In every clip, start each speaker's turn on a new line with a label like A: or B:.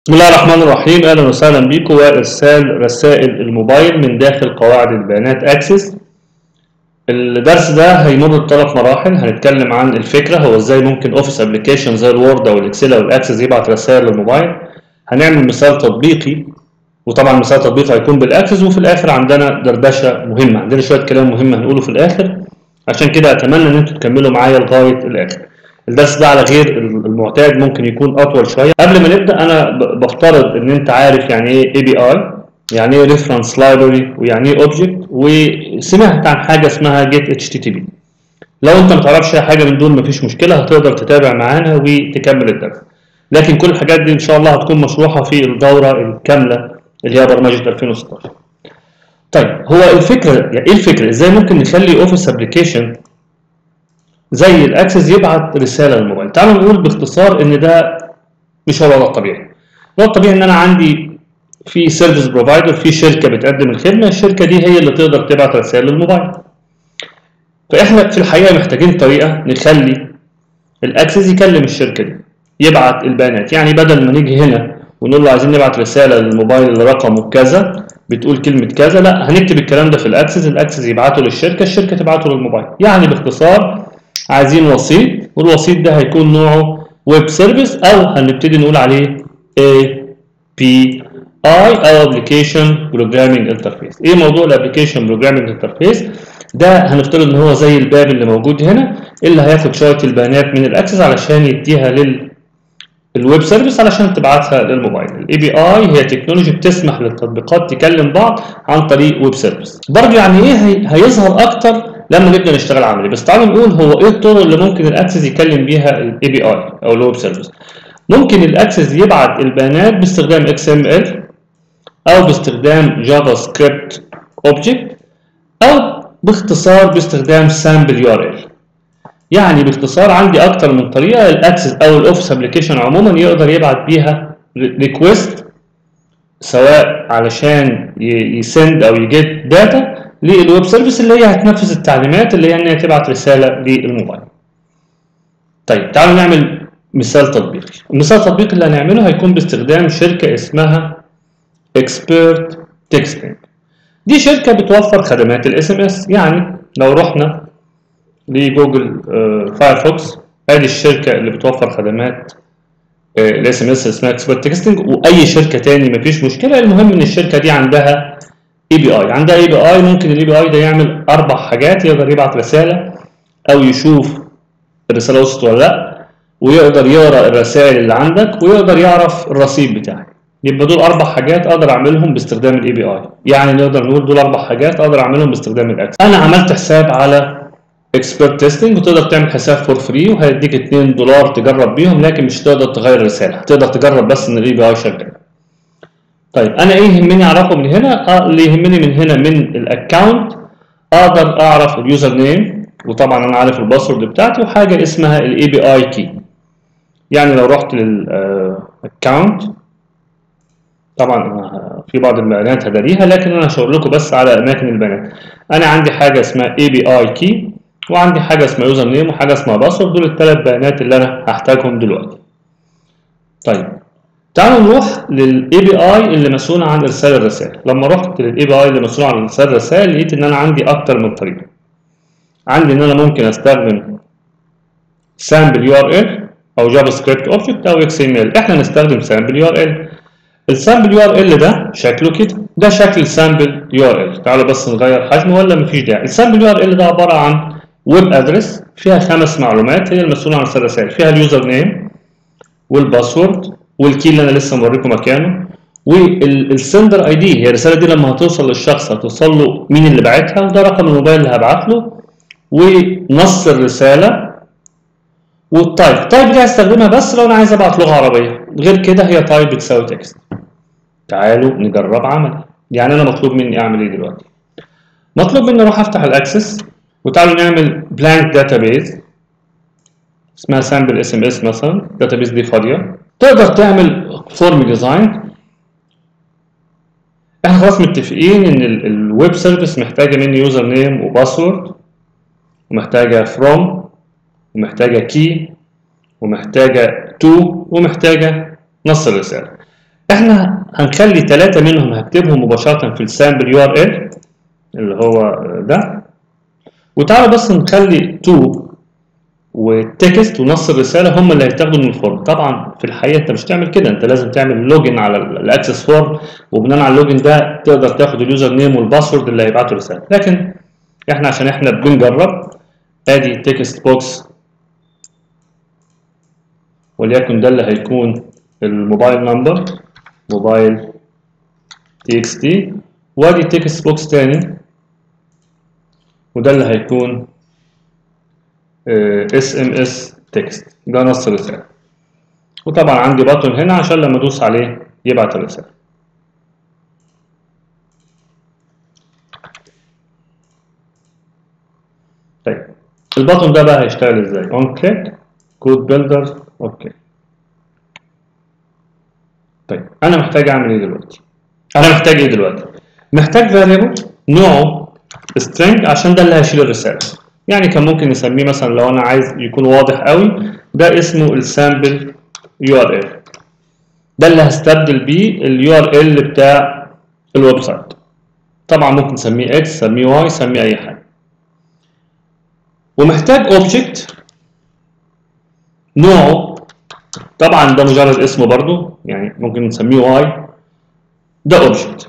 A: بسم الله الرحمن الرحيم اهلا وسهلا بكم وارسال رسائل الموبايل من داخل قواعد البيانات اكسس الدرس ده هيمر بثلاث مراحل هنتكلم عن الفكره هو ازاي ممكن اوفيس ابلكيشن زي الوورد او الاكسل او الاكسس يبعت رسائل للموبايل هنعمل مثال تطبيقي وطبعا مثال تطبيقي هيكون بالاكسس وفي الاخر عندنا دردشه مهمه عندنا شويه كلام مهم هنقوله في الاخر عشان كده اتمنى ان انتم تكملوا معايا لغايه الاخر الدرس ده على غير المعتاد ممكن يكون اطول شويه قبل ما نبدا انا بفترض ان انت عارف يعني ايه اي بي اي يعني ايه ريفرنس لايبرري ويعني ايه اوبجكت وسمعت عن حاجه اسمها جيت اتش تي تي بي لو انت ما تعرفش اي حاجه من دول مفيش مشكله هتقدر تتابع معانا وتكمل الدرس لكن كل الحاجات دي ان شاء الله هتكون مشروحه في الدوره الكامله اللي هي برمجه 2016 طيب هو الفكره يعني ايه الفكره ازاي ممكن نخلي اوفيس ابلكيشن زي الاكسس يبعت رساله للموبايل تعالوا نقول باختصار ان ده مش هو الوضع الطبيعي الوضع الطبيعي ان انا عندي في سيرفيس بروفايدر في شركه بتقدم الخدمه الشركه دي هي اللي تقدر تبعت رسائل للموبايل فاحنا في الحقيقه محتاجين طريقه نخلي الاكسس يكلم الشركه دي يبعت البيانات يعني بدل ما نيجي هنا ونقول له عايزين نبعت رساله للموبايل اللي رقمه كذا بتقول كلمه كذا لا هنكتب الكلام ده في الاكسس الاكسس يبعته للشركه الشركه تبعته للموبايل يعني باختصار عايزين وسيط والوسيط ده هيكون نوعه ويب سيرفيس او هنبتدي نقول عليه API او ابلكيشن بروجرامينج انترفيس ايه موضوع الابلكيشن بروجرامينج انترفيس ده هنفترض ان هو زي الباب اللي موجود هنا اللي هياخد شويه البيانات من الاكسس علشان يديها لل الويب سيرفيس علشان تبعتها للموبايل الاي بي اي هي تكنولوجي بتسمح للتطبيقات تكلم بعض عن طريق ويب سيرفيس برضه يعني ايه هيظهر اكتر لما نبدا نشتغل عملي بس تعالوا نقول هو ايه الطرق اللي ممكن الاكسس يكلم بيها الاي بي اي او الويب سيرفيس ممكن الاكسس يبعت البيانات باستخدام اكس ام ال او باستخدام جافا سكريبت اوبجكت او باختصار باستخدام سامبل يو ار ال يعني باختصار عندي اكتر من طريقه الاكسس او الاوفيس ابلكيشن عموما يقدر يبعت بيها ريكويست سواء علشان يسند او يجيت داتا للويب سيرفيس اللي هي هتنفذ التعليمات اللي هي ان هي تبعت رساله للموبايل. طيب تعالوا نعمل مثال تطبيقي. المثال التطبيقي اللي هنعمله هيكون باستخدام شركه اسمها اكسبيرت تكستنج. دي شركه بتوفر خدمات الاس ام اس يعني لو رحنا لجوجل فايرفوكس ادي الشركه اللي بتوفر خدمات الاس ام اس اسمها اكسبيرت تكستنج واي شركه تاني مفيش مشكله المهم ان الشركه دي عندها اي بي اي عندها اي بي اي ممكن الاي بي اي ده يعمل اربع حاجات يقدر يبعت رساله او يشوف الرساله وصلت ولا لا ويقدر يقرا الرسائل اللي عندك ويقدر يعرف الرصيد بتاعك يبقى دول اربع حاجات اقدر اعملهم باستخدام الاي بي اي يعني نقدر نقول دول اربع حاجات اقدر اعملهم باستخدام الاكس انا عملت حساب على اكسبيرت تيستنج وتقدر تعمل حساب فور فري وهيديك 2 دولار تجرب بيهم لكن مش هتقدر تغير الرساله هتقدر تجرب بس ان الاي بي اي شغال طيب انا ايه يهمني اعرفه من هنا آه اللي يهمني من هنا من الاكونت اقدر اعرف اليوزر نيم وطبعا انا عارف الباسورد بتاعتي وحاجه اسمها الاي بي اي كي يعني لو رحت للاكونت طبعا أنا في بعض البيانات هداريها لكن انا هشاور لكم بس على اماكن البيانات انا عندي حاجه اسمها اي بي اي كي وعندي حاجه اسمها يوزر نيم وحاجه اسمها باسورد دول الثلاث بيانات اللي انا هحتاجهم دلوقتي طيب تعالوا نروح للاي بي اي اللي مسؤول عن ارسال الرسائل لما رحت للاي بي اي اللي مسؤول عن ارسال الرسائل لقيت ان انا عندي اكتر من طريقه عندي ان انا ممكن استخدم سامبل يو ار ال او جافا سكريبت اوبجكت او اكس ام ال احنا نستخدم سامبل يو ار ال السامبل يو ار ال ده شكله كده ده شكل سامبل يو ار ال تعالوا بس نغير حجمه ولا مفيش داعي السامبل يو ار ال ده عباره عن ويب ادرس فيها خمس معلومات هي المسؤوله عن ارسال الرسائل فيها اليوزر نيم والباسورد والكي اللي انا لسه موريكم مكانه والسندر اي دي هي الرساله دي لما هتوصل للشخص هتوصل له مين اللي باعتها وده رقم الموبايل اللي هبعت له ونص الرساله والتايب التايب دي هستخدمها بس لو انا عايز ابعت لغه عربيه غير كده هي تايب بتساوي تكست تعالوا نجرب عملي يعني انا مطلوب مني اعمل ايه دلوقتي مطلوب مني اروح افتح الاكسس وتعالوا نعمل بلانك داتابيز اسمها سامبل اس ام اس مثلا داتابيز دي فاضيه تقدر تعمل فورم ديزاين احنا خلاص متفقين ان الويب سيرفيس محتاجه مني يوزر نيم وباسورد ومحتاجه فروم ومحتاجه كي ومحتاجه تو ومحتاجه نص الرساله احنا هنخلي ثلاثة منهم هكتبهم مباشرة في السامبل يو ار ال اللي هو ده وتعالوا بس نخلي تو والتكست ونص الرسالة هم اللي هيتاخدوا من الفورم طبعا في الحقيقة انت مش تعمل كده انت لازم تعمل لوجن على الاكسس فورم وبناء على اللوجن ده تقدر تاخد اليوزر نيم والباسورد اللي هيبعته رسالة لكن احنا عشان احنا بنجرب ادي تكست بوكس وليكن ده اللي هيكون الموبايل نمبر موبايل تي اكس تي وادي تكست بوكس تاني وده اللي هيكون اس ام اس تكست ده نص الرسالة وطبعا عندي باتون هنا عشان لما ادوس عليه يبعت الرسالة طيب الباتون ده بقى هيشتغل ازاي اون كليك كود بيلدر اوكي طيب انا محتاج اعمل ايه دلوقتي انا محتاج ايه دلوقتي محتاج فاريبل نوعه string عشان ده اللي هيشيل الرساله يعني كان ممكن نسميه مثلا لو انا عايز يكون واضح قوي ده اسمه السامبل يو ار ال ده اللي هستبدل بيه اليو ار ال بتاع الويب سايت طبعا ممكن نسميه اكس نسميه واي نسميه اي حاجه ومحتاج اوبجكت نوعه طبعا ده مجرد اسمه برضو يعني ممكن نسميه واي ده اوبجكت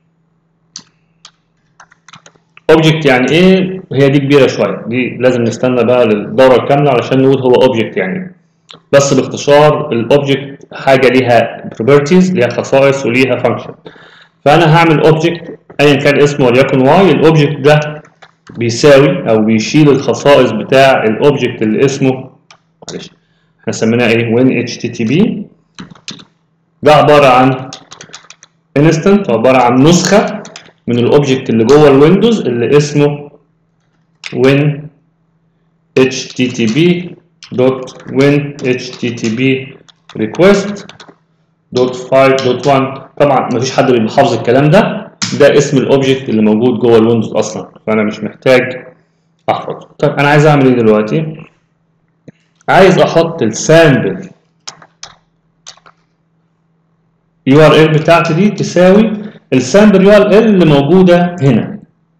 A: اوبجكت يعني ايه هي دي كبيره شويه دي لازم نستنى بقى للدوره الكامله علشان نقول هو اوبجكت يعني بس باختصار الاوبجكت حاجه ليها بروبرتيز ليها خصائص وليها فانكشن فانا هعمل اوبجكت ايا كان اسمه وليكن واي الاوبجكت ده بيساوي او بيشيل الخصائص بتاع الاوبجكت اللي اسمه معلش احنا سميناه ايه وين اتش تي تي بي ده عباره عن انستنت عباره عن نسخه من الاوبجكت اللي جوه الويندوز اللي اسمه win http dot win http request dot 5.1 طبعا مفيش حد بيبقى حافظ الكلام ده ده اسم الاوبجكت اللي موجود جوه الويندوز اصلا فانا مش محتاج احفظه طيب انا عايز اعمل ايه دلوقتي عايز احط السامبل يو ار ال بتاعتي دي تساوي السامبل يو ار ال اللي موجوده هنا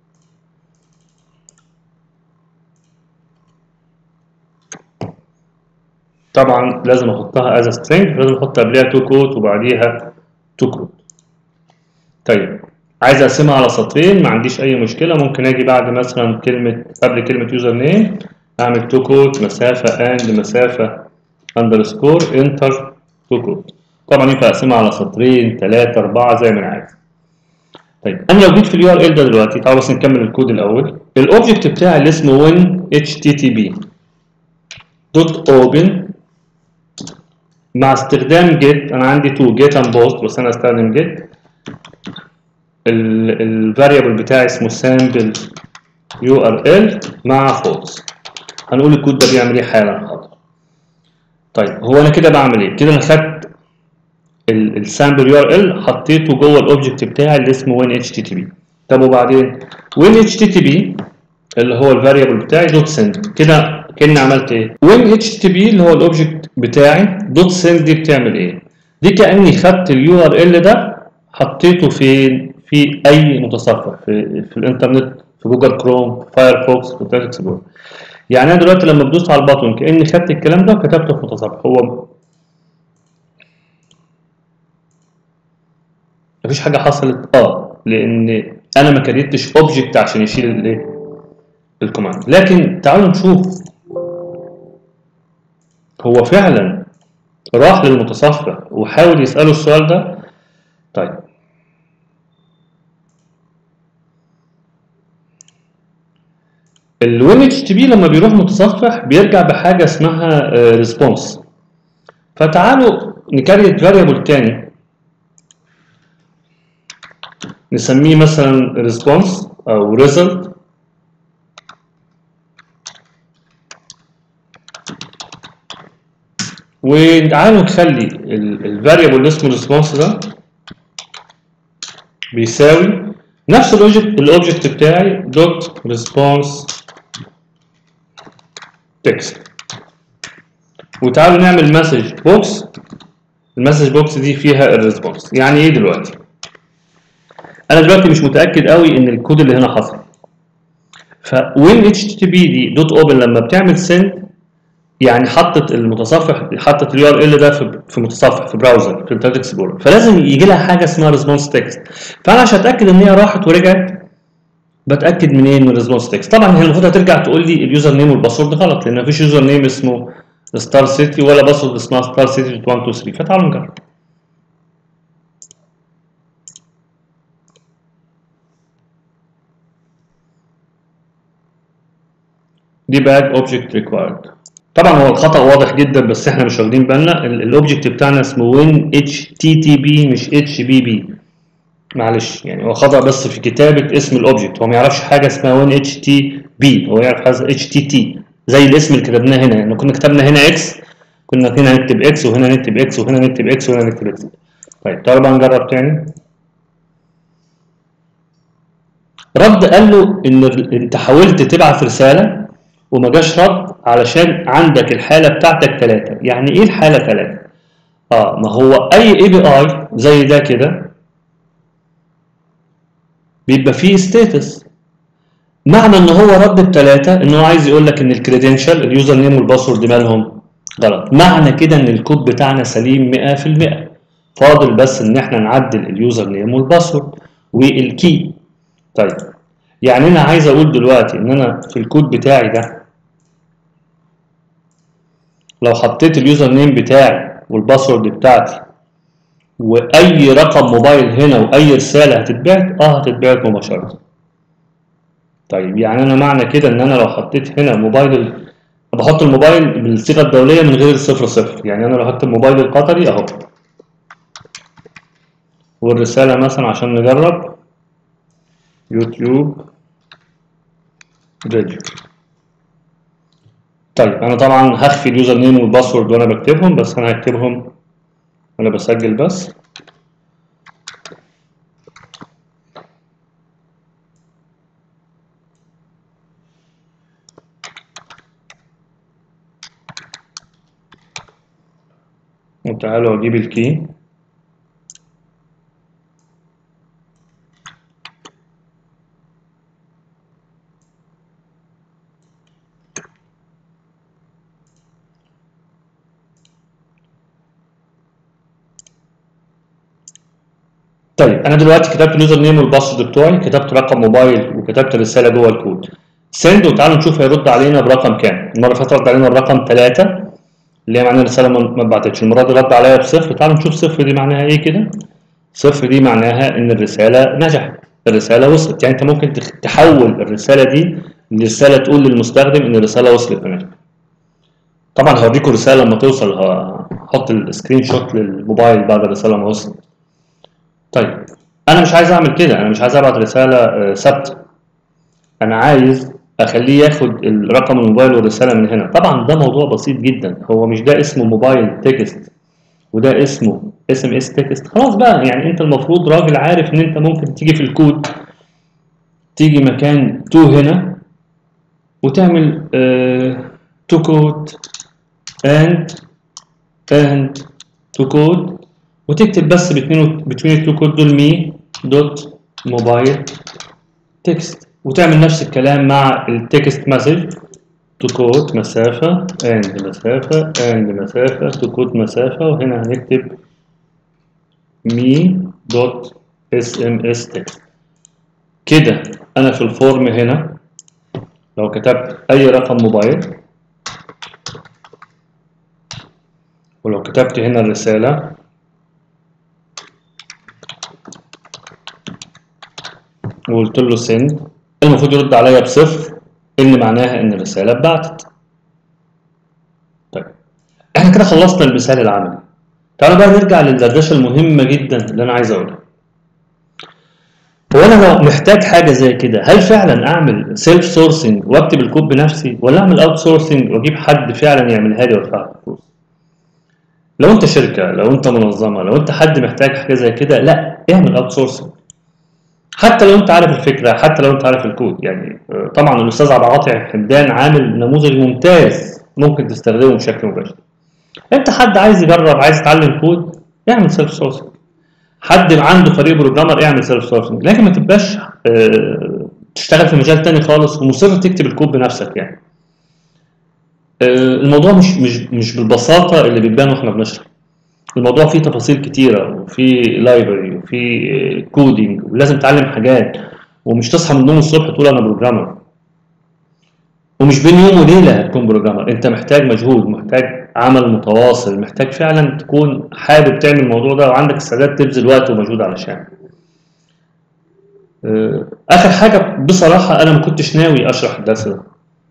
A: طبعا لازم احطها از string لازم احط قبلها تو كوت وبعديها تو كوت طيب عايز اقسمها على سطرين ما عنديش اي مشكله ممكن اجي بعد مثلا كلمه قبل كلمه يوزر نيم اعمل تو كوت مسافه اند مسافه اندرسكور انتر تو كوت طبعا ينفع اقسمها على سطرين ثلاثه اربعه زي ما انا عايز طيب انا لو جيت في اليو ار ال ده دلوقتي تعالوا بس نكمل الكود الاول الاوبجكت بتاعي اللي اسمه وين اتش تي تي بي دوت اوبن مع استخدام جيت انا عندي تو جيت اند بوست بس انا استخدم جيت الفاريبل بتاعي اسمه سامبل يو ار ال مع فولس هنقول الكود ده بيعمل ايه حالا حاضر طيب هو انا كده بعمل ايه كده انا خدت السامبل يو ار ال حطيته جوه الاوبجكت بتاعي اللي اسمه وين اتش تي تي بي طب وبعدين وين اتش تي تي بي اللي هو الفاريبل بتاعي دوت سند كده كاني عملت ايه وين اتش تي بي اللي هو الاوبجكت بتاعي دوت سند دي بتعمل ايه دي كاني خدت اليو ار ال ده حطيته فين في اي متصفح في, في الانترنت في جوجل كروم فايرفوكس في انترنت اكسبلور يعني انا دلوقتي لما بدوس على البطن كاني خدت الكلام ده وكتبته في متصفح هو مفيش حاجه حصلت اه لان انا ما كريتش اوبجكت عشان يشيل الايه الكوماند لكن تعالوا نشوف هو فعلا راح للمتصفح وحاول يساله السؤال ده طيب الوين اتش تي بي لما بيروح متصفح بيرجع بحاجه اسمها ريسبونس فتعالوا نكريت فاريبل تاني نسميه مثلا ريسبونس او ريزلت وتعالوا نخلي الفاريبل اللي اسمه ريسبونس ده بيساوي نفس الاوبجكت الاوبجكت بتاعي دوت ريسبونس تكست وتعالوا نعمل مسج بوكس المسج بوكس دي فيها الريسبونس يعني ايه دلوقتي انا دلوقتي مش متاكد قوي ان الكود اللي هنا حصل فوين اتش تي بي دي دوت اوبن لما بتعمل سند يعني حطت المتصفح حطت اليو ار ال ده في في متصفح في براوزر في انترنت اكسبلورر فلازم يجي لها حاجه اسمها ريسبونس تكست فانا عشان اتاكد ان هي راحت ورجعت بتاكد منين من الريسبونس تكست طبعا هي المفروض هترجع تقول لي اليوزر نيم والباسورد غلط لان مفيش يوزر نيم اسمه ستار سيتي ولا باسورد اسمها ستار سيتي 1 2 3 فتعالوا نجرب دي باج اوبجكت ريكوايرد طبعا هو الخطا واضح جدا بس احنا مش واخدين بالنا الاوبجكت بتاعنا اسمه وين اتش تي تي بي مش اتش بي بي معلش يعني هو خطا بس في كتابه اسم الاوبجكت هو ما يعرفش حاجه اسمها وين اتش تي بي هو يعرف حاجه اتش تي تي زي الاسم اللي كتبناه هنا يعني كنا كتبنا هنا اكس كنا هنا نكتب اكس وهنا نكتب اكس وهنا نكتب اكس وهنا نكتب اكس طيب تعالوا بقى نجرب تاني رد قال له ان انت حاولت تبعت رساله وما جاش رد علشان عندك الحاله بتاعتك ثلاثه يعني ايه الحاله ثلاثه اه ما هو اي اي بي اي زي ده كده بيبقى فيه ستاتس معنى ان هو رد بثلاثه ان هو عايز يقول لك ان الكريدنشال اليوزر نيم والباسورد مالهم غلط معنى كده ان الكود بتاعنا سليم 100% فاضل بس ان احنا نعدل اليوزر نيم والباسورد والكي طيب يعني انا عايز اقول دلوقتي ان انا في الكود بتاعي ده لو حطيت اليوزر نيم بتاعي والباسورد بتاعتي واي رقم موبايل هنا واي رساله هتتبعت اه هتتبعت مباشره طيب يعني انا معنى كده ان انا لو حطيت هنا موبايل بحط الموبايل بالصيغه الدوليه من غير الصفر صفر يعني انا لو حطيت الموبايل القطري اهو والرساله مثلا عشان نجرب يوتيوب فيديو طيب انا طبعا هخفي اليوزر نيم والباسورد وانا بكتبهم بس انا هكتبهم وانا بسجل بس وتعالوا اجيب الكي طيب انا دلوقتي كتبت اليوزر نيم والباسورد بتوعي كتبت رقم موبايل وكتبت الرساله جوه الكود سند وتعالوا نشوف هيرد علينا برقم كام المره اللي فاتت رد علينا الرقم 3 اللي هي معناها الرساله ما اتبعتتش المره دي رد عليا بصفر تعالوا نشوف صفر دي معناها ايه كده صفر دي معناها ان الرساله نجحت الرساله وصلت يعني انت ممكن تحول الرساله دي لرساله تقول للمستخدم ان الرساله وصلت ونجحت طبعا هوريكم الرساله لما توصل هحط السكرين شوت للموبايل بعد الرساله ما وصلت طيب انا مش عايز اعمل كده انا مش عايز ابعت رساله ثابته انا عايز اخليه ياخد الرقم الموبايل والرساله من هنا طبعا ده موضوع بسيط جدا هو مش ده اسمه موبايل تكست وده اسمه اس ام اس تكست خلاص بقى يعني انت المفروض راجل عارف ان انت ممكن تيجي في الكود تيجي مكان تو هنا وتعمل تو كود اند اند تو كود وتكتب بس بتوين بتوين التو كود دول مي دوت موبايل تكست وتعمل نفس الكلام مع التكست مسج تو كود مسافة اند مسافة اند مسافة تو كود مسافة وهنا هنكتب مي دوت اس ام اس تكست كده انا في الفورم هنا لو كتبت اي رقم موبايل ولو كتبت هنا الرسالة وقلت له سند المفروض يرد عليا بصفر ان معناها ان الرساله اتبعتت طيب احنا كده خلصنا المثال العملي تعالوا بقى نرجع للدردشه المهمه جدا اللي انا عايز اقولها هو انا لو محتاج حاجه زي كده هل فعلا اعمل سيلف سورسنج واكتب الكود بنفسي ولا اعمل اوت سورسنج واجيب حد فعلا يعملها لي وادفع فلوس لو انت شركه لو انت منظمه لو انت حد محتاج حاجه زي كده لا اعمل اوت سورسنج حتى لو انت عارف الفكره حتى لو انت عارف الكود يعني طبعا الاستاذ عبد العاطي حمدان عامل نموذج ممتاز ممكن تستخدمه بشكل مباشر انت حد عايز يجرب عايز يتعلم كود اعمل سيلف سورسنج حد عنده فريق بروجرامر اعمل سيلف سورسنج لكن ما تبقاش آه، تشتغل في مجال تاني خالص ومصر تكتب الكود بنفسك يعني آه، الموضوع مش مش مش بالبساطه اللي بتبان واحنا بنشرح الموضوع فيه تفاصيل كتيره وفي لايبرري وفي كودينج ولازم تتعلم حاجات ومش تصحى من النوم الصبح تقول انا بروجرامر ومش بين يوم وليله هتكون بروجرامر انت محتاج مجهود محتاج عمل متواصل محتاج فعلا تكون حابب تعمل الموضوع ده وعندك استعداد تبذل وقت ومجهود علشان آه، اخر حاجه بصراحه انا ما كنتش ناوي اشرح الدرس ده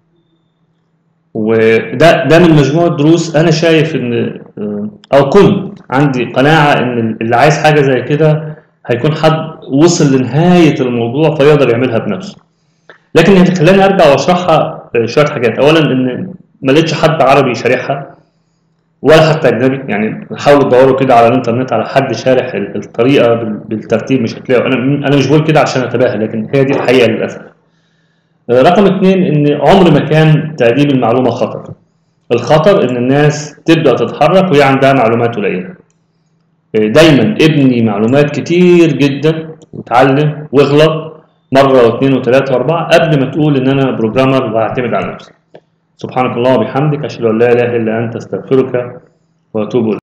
A: وده ده من مجموعه دروس انا شايف ان آه، او كنت عندي قناعه ان اللي عايز حاجه زي كده هيكون حد وصل لنهايه الموضوع فيقدر يعملها بنفسه لكن اللي خلاني ارجع واشرحها آه، شويه حاجات اولا ان ما لقيتش حد عربي شارحها ولا حتى اجنبي يعني حاولوا تدوروا كده على الانترنت على حد شارح ال- الطريقه بال- بالترتيب مش هتلاقوا انا انا مش بقول كده عشان اتباهى لكن هي دي الحقيقه للاسف آه، رقم اتنين ان عمر ما كان تقديم المعلومه خطر الخطر ان الناس تبدا تتحرك وهي عندها معلومات قليله آه، دايما ابني معلومات كتير جدا وتعلم واغلط مره واثنين وثلاثه واربعه قبل ما تقول ان انا بروجرامر وهعتمد على نفسي سبحانك اللهم وبحمدك اشهد ان لا اله الا انت استغفرك واتوب اليك